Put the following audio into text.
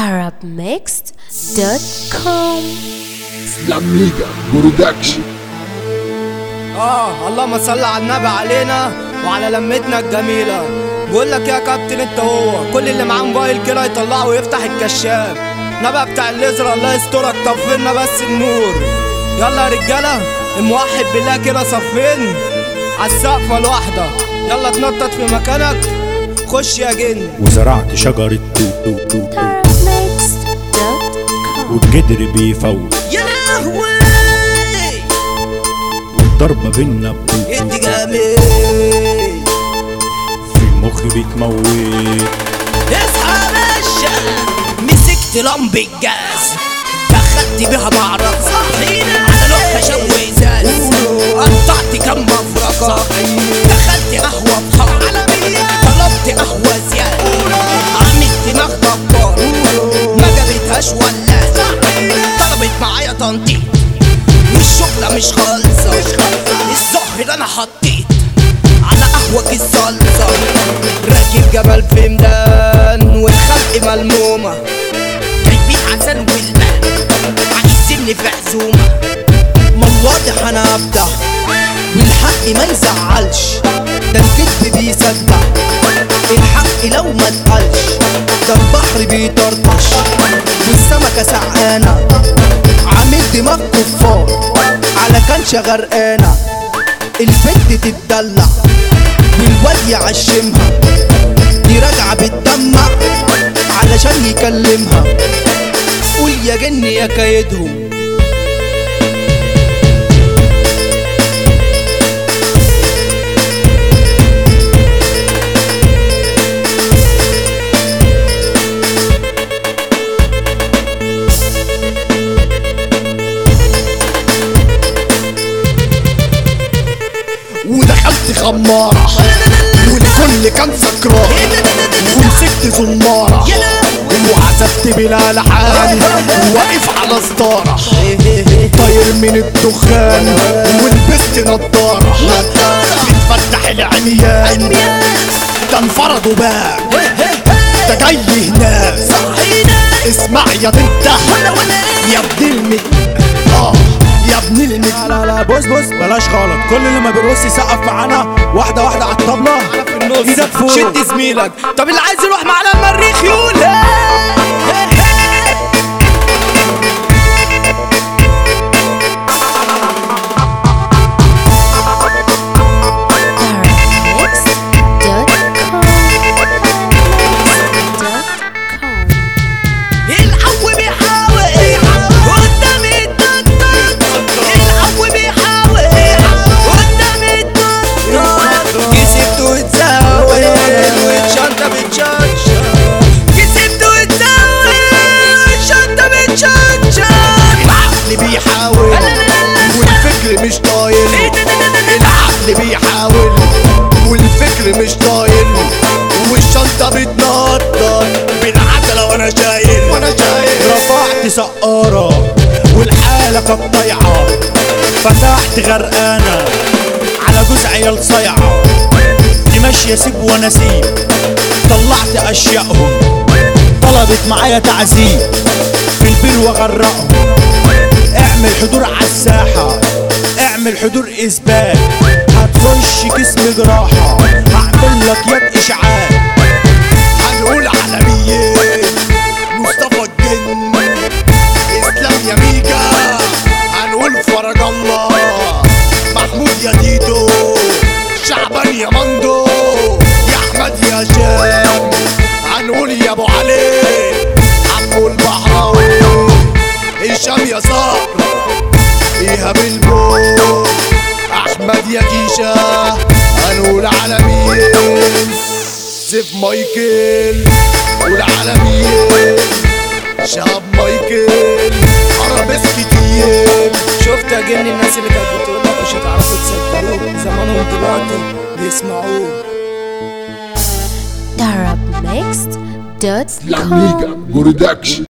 arabmixed.com L'Amiga Production اه اللهم صل على النبي علينا وعلى لمتنا الجميلة بقول لك يا كابتن انت هو كل اللي معاه موبايل كده يطلعه ويفتح الكشاف نبقى بتاع الليزر الله يسترك طفلنا بس النور يلا يا رجالة الموحد بالله كده صفين على السقفة الواحدة يلا تنطط في مكانك خش يا جن وزرعت شجرة توت توت توت arabmixed.com والجدر بيفوت يا لهوي والضربة بينا بتوت انت توت جميل في المخ بيتموت اصحى يا باشا مسكت لمب الجاز دخلت بيها معركة على لقطة شوي ازاز قطعت كم مفرقة دخلت قهوة بحر طلبت قهوة زيادة عملت دماغ جبار ما جابتهاش ولا طلبت معايا تنطيط والشغلة مش خالصة الظهر انا حطيت على قهوة الصلصة راكب جبل في ميدان والخلق ملمومة جايبين عسل والماء عايزيني في عزومة ما الواضح انا ابدع والحق ما يزعلش ده الكذب بيصدع الحق لو ما اتقالش ده البحر بيطرطش والسمكة سعانة عامل دماغ كفار على كنشة غرقانة البت تتدلع والواد يعشمها دي راجعة بتدمع علشان يكلمها قول يا جن يا كايدهم ودخلت خمارة والكل كان سكران ومسكت زمارة وعزفت بلا لحان واقف على ستارة طاير من الدخان ولبست نضارة بتفتح العميان ده انفرضوا باب ده جاي هناك اسمع يا بنت يا ابن المد اه يا ابن المد لا لا بص بص بلاش غلط كل اللي ما بيرقص يسقف معانا واحدة واحدة على الطبلة في النص ايدك فوق شد زميلك طب اللي عايز يروح معانا المريخ يقول arabmixed.com العو بيحاول قدام الدكتور العو بيحاول قدام الدكتور كسبت وتزاول والشنطة بتشنشن كسبت وتزاول والشنطة بتشنشن العقل بيحاول والفكر مش طايل العقل بيحاول والفكر مش طايل والشنطة بتنطط بالعجلة وانا شايل وانا شايل رفعت سقارة والحالة كانت ضايعة فتحت غرقانة على جوز عيال صيعة دي ماشية سيب وانا سيب طلعت اشيائهم طلبت معايا تعذيب في البير واغرقهم اعمل حضور على الساحة اعمل حضور اثبات هتخش جسم جراحة هعمل لك يد اشعاع هنقول عالميين مصطفى الجن اسلام يا ميجا هنقول فرج الله محمود يا تيتو شعبان يا مندو يا احمد يا شام هنقول يا ابو علي عمو البحراوي هشام يا صقر ايهاب البو احمد يا كيشة هنقول عالميين سيف مايكل والعالميين شاب مايكل عربس كتير شفت يا جن الناس اللي كانت بتقول لك مش هتعرفوا تصدقوه زمانهم دلوقتي بيسمعوه arabmixed.com L'Amiga Production